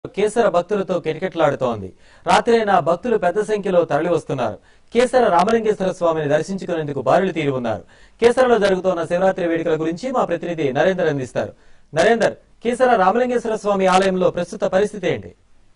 కేసర భక్తులతో కిటకిటలాడుతోంది రాత్రైనా భక్తులు పెద్ద సంఖ్యలో తరలి వస్తున్నారు కేసర రామలింగేశ్వర స్వామిని దర్శించుకునేందుకు బారులు తీరి ఉన్నారు కేసరలో జరుగుతోన్న శివరాత్రి వేడుకల గురించి మా ప్రతినిధి నరేందర్ అందిస్తారు నరేందర్ కేసర రామలింగేశ్వర స్వామి ఆలయంలో ప్రస్తుత పరిస్థితి ఏంటి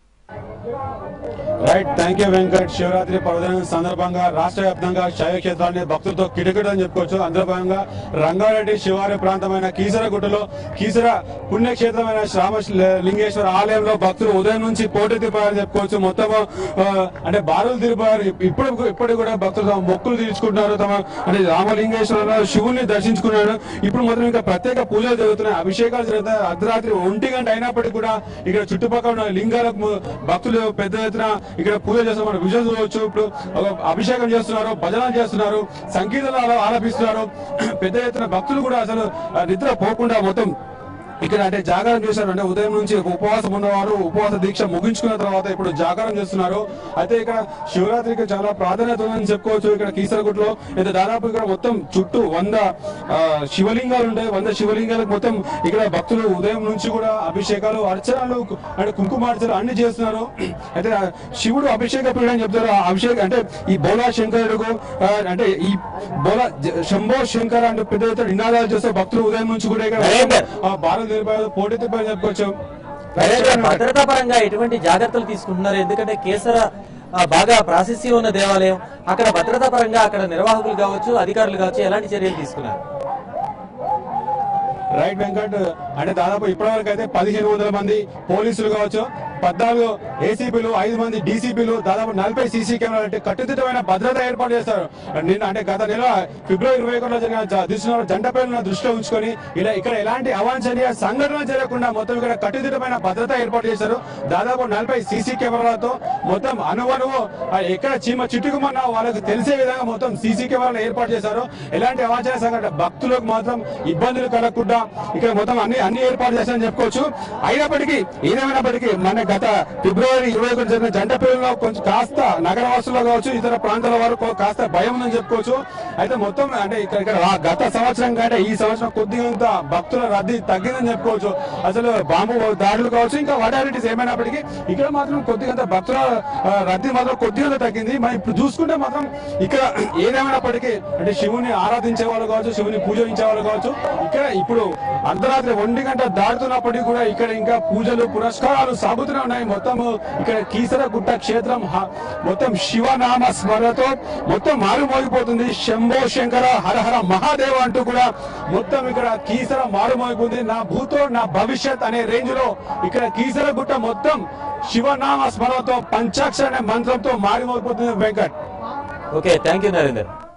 right thank you Venkat Shivaratri పర్వదినం సందర్భంగా రాష్ట్ర వ్యాప్తంగా శైవ క్షేత్రాన్ని భక్తులతో కిటకిటని చెప్పుకోవచ్చు అందులో భాగంగా రంగారెడ్డి శివారి ప్రాంతమైన కీసరగుట్టలో కీసర పుణ్యక్షేత్రమైన శ్రామ లింగేశ్వర ఆలయంలో భక్తులు ఉదయం నుంచి పోటీ తిరిపారని చెప్పుకోవచ్చు మొత్తం ఆ, అంటే బారులు తిరిపారు ఇప్పుడు ఇప్పటికి కూడా భక్తులు తమ మొక్కులు తీర్చుకుంటున్నారు తమ అంటే రామలింగేశ్వర శివుని దర్శించుకున్నారు ఇప్పుడు మాత్రం ఇంకా ప్రత్యేక పూజలు జరుగుతున్నాయి అభిషేకాలు జరుగుతాయి అర్ధరాత్రి ఒంటి గంట అయినప్పటికీ కూడా ఇక్కడ చుట్టుపక్కల ఉన్న లింగాలకు ము- భక్తులు పెద్ద ఎత్తున ఇక్కడ పూజ చేస్తున్నారు మనం విజువల్ చూడవచ్చు ఇప్పుడు ఒక అభిషేకం చేస్తున్నారు భజనలు చేస్తున్నారు సంగీతాలు ఆల- ఆలపిస్తున్నారు పెద్ద ఎత్తున భక్తులు కూడా అసలు ఆ, నిద్ర పోకుండా మొత్తం ఇక్కడ అంటే జాగారం చేశారు అంటే ఉదయం నుంచి ఉపవాసం ఉన్నవారు ఉపవాస దీక్ష ముగించుకున్న తర్వాత ఇప్పుడు జాగారం చేస్తున్నారు అయితే ఇక్కడ శివరాత్రికి చాలా ప్రాధాన్యత ఉందని చెప్పుకోవచ్చు ఇక్కడ కీసరగుట్లో అయితే దాదాపు ఇక్కడ మొత్తం చుట్టూ వంద ఆ, శివలింగాలు ఉంటాయి వంద శివలింగాలకు మొత్తం ఇక్కడ భక్తులు ఉదయం నుంచి కూడా అభిషేకాలు అర్చనలు అంటే కుంకుమార్చనలు అన్ని చేస్తున్నారు అయితే ఆ శివుడు అభిషేక ప్రియుడు అని చెప్తారు ఆ అభిషేక అంటే ఈ బోలా శంకరుడు ఆ, అంటే ఈ బోలా జ- శంభో శంకర్ అంటే పెద్ద ఎత్తున నినాదాలు చేస్తే భక్తులు ఉదయం నుంచి కూడా ఇక్కడ నరేందర్. ఆ భారత నిర్భయ పోటీ తిప్పని చెప్పుకోవచ్చు నరేందర్, భద్రతా పరంగా ఎటువంటి జాగ్రత్తలు తీసుకుంటున్నారు ఎందుకంటే కేసర ఆ, బాగా ప్రాశస్యం ఉన్న దేవాలయం అక్కడ భద్రతా పరంగా అక్కడ నిర్వాహకులు కావచ్చు అధికారులు కావచ్చు ఎలాంటి చర్యలు తీసుకున్నారు రైట్ వెంకట్ అంటే దాదాపు ఇప్పటివరకు అయితే పదిహేను వందల మంది పోలీసులు కావచ్చు పద్నాలుగు ఏసీపీలు ఐదు మంది డీసీపీలు దాదాపు నలభై సీసీ కెమెరాలు అంటే కట్టుదిట్టమైన భద్రత ఏర్పాటు చేస్తారు నిన్న అంటే గత నెల ఫిబ్రవరి ఇరవై ఒకటిలో జరిగిన జ- దిశలో జంట పేర్లను దృష్టిలో ఉంచుకొని ఇలా ఇక్కడ ఎలాంటి అవాంఛనీయ సంఘటన జరగకుండా మొత్తం ఇక్కడ కట్టుదిట్టమైన భద్రత ఏర్పాటు చేశారు దాదాపు నలభై సీసీ కెమెరాలతో మొత్తం అనువనువు ఆ, ఎక్కడ చీమ చిట్టుకుమన్నా వాళ్ళకి తెలిసే విధంగా మొత్తం సీసీ కెమెరాలు ఏర్పాటు చేశారు ఎలాంటి అవాంఛనీయ సంఘటన భక్తులకు మాత్రం ఇబ్బందులు కలగకుండా ఇక్కడ మొత్తం అన్ని అన్ని ఏర్పాటు చేశారని చెప్పుకోవచ్చు అయినప్పటికీ ఏదేమైనప్పటికీ మన గత ఫిబ్రవరి ఇరవై ఒకటి జరిగిన జంట పేరులో కొంచెం కాస్త నగరవాసుల్లో కావచ్చు ఇతర ప్రాంతాల వారు కో- కాస్త భయం ఉందని చెప్పుకోవచ్చు అయితే మొత్తం అంటే ఇక్కడ ఇక్కడ ఆ గత సంవత్సరం కంటే ఈ సంవత్సరం కొద్దిగా భక్తుల రద్దీ తగ్గిందని చెప్పుకోవచ్చు అసలు బాంబు దాడులు కావచ్చు ఇంకా వాటాలిటీస్ ఏమైనప్పటికీ ఇక్కడ మాత్రం కొద్దిగా భక్తుల ఆ, రద్దీ మాత్రం కొద్దిగా తగ్గింది మనం ఇప్పుడు చూసుకుంటే మాత్రం ఇక్కడ ఏదేమైనప్పటికీ అంటే శివుని ఆరాధించే వాళ్ళు కావచ్చు శివుని పూజించే వాళ్ళు కావచ్చు ఇక్కడ ఇప్పుడు అర్ధరాత్రి ఒంటి గంట దాటుతున్నప్పటికీ కూడా ఇక్కడ ఇంకా పూజలు పురస్కారాలు సాగుతూనే ఉన్నాయి మొత్తం ఇక్కడ కీసర గుట్ట క్షేత్రం హ- మొత్తం శివనామ స్మరణతో మొత్తం మారుమోగిపోతుంది శంభో శంకర హరహర మహాదేవ అంటూ కూడా మొత్తం ఇక్కడ కీసర మారుమోగిపోతుంది నా భూతో నా భవిష్యత్ అనే రేంజ్ లో ఇక్కడ కీసర గుట్ట మొత్తం శివనామ స్మరణతో పంచాక్షర అనే మంత్రంతో మారిమోగిపోతుంది Venkat okay thank you Narender